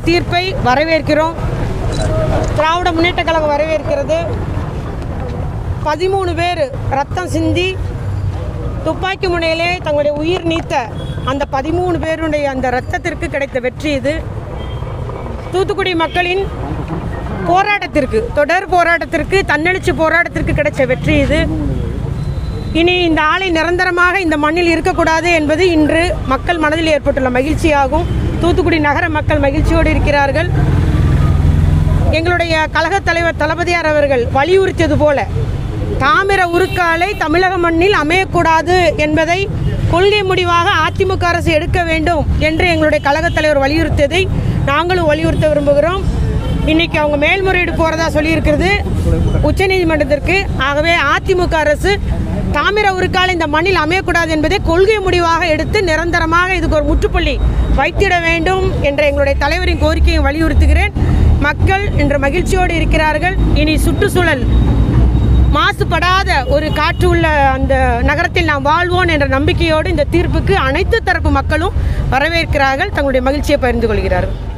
தீர்ப்பை வரவேற்கிறோம் திராவிட முன்னேற்ற கழகம் வரவேற்கிறது பதிமூணு பேர் ரத்தம் சிந்தி துப்பாக்கி முனையிலே தங்களுடைய உயிர் நீத்த அந்த பதிமூணு பேருடைய அந்த ரத்தத்திற்கு கிடைத்த வெற்றி இது தூத்துக்குடி மக்களின் போராட்டத்திற்கு தொடர் போராட்டத்திற்கு தன்னெழுச்சி போராட்டத்திற்கு கிடைச்ச வெற்றி இது இனி இந்த ஆலை நிரந்தரமாக இந்த மண்ணில் இருக்கக்கூடாது என்பது இன்று மக்கள் மனதில் ஏற்பட்டுள்ள மகிழ்ச்சியாகும் தூத்துக்குடி நகர மக்கள் மகிழ்ச்சியோடு இருக்கிறார்கள் எங்களுடைய கழகத் தலைவர் தளபதியார் அவர்கள் வலியுறுத்தியது போல தாமிர உருக்காலை தமிழக மண்ணில் அமையக்கூடாது என்பதை கொள்கை முடிவாக அதிமுக அரசு எடுக்க வேண்டும் என்று எங்களுடைய கழகத் தலைவர் வலியுறுத்தியதை நாங்களும் வலியுறுத்த விரும்புகிறோம் இன்னைக்கு அவங்க மேல்முறையீடு போகிறதா சொல்லியிருக்கிறது உச்சநீதிமன்றத்திற்கு ஆகவே அதிமுக அரசு தாமிர உருக்காலை இந்த மண்ணில் அமையக்கூடாது என்பதை கொள்கை முடிவாக எடுத்து நிரந்தரமாக இதுக்கு ஒரு முற்றுப்புள்ளி வைத்திட வேண்டும் என்ற எங்களுடைய தலைவரின் கோரிக்கையை வலியுறுத்துகிறேன் மக்கள் இன்று மகிழ்ச்சியோடு இருக்கிறார்கள் இனி சுற்றுச்சூழல் மாசுபடாத ஒரு காற்று உள்ள அந்த நகரத்தில் நாம் வாழ்வோம் என்ற நம்பிக்கையோடு இந்த தீர்ப்புக்கு அனைத்து தரப்பு மக்களும் வரவேற்கிறார்கள் தங்களுடைய மகிழ்ச்சியை பகிர்ந்து கொள்கிறார்கள்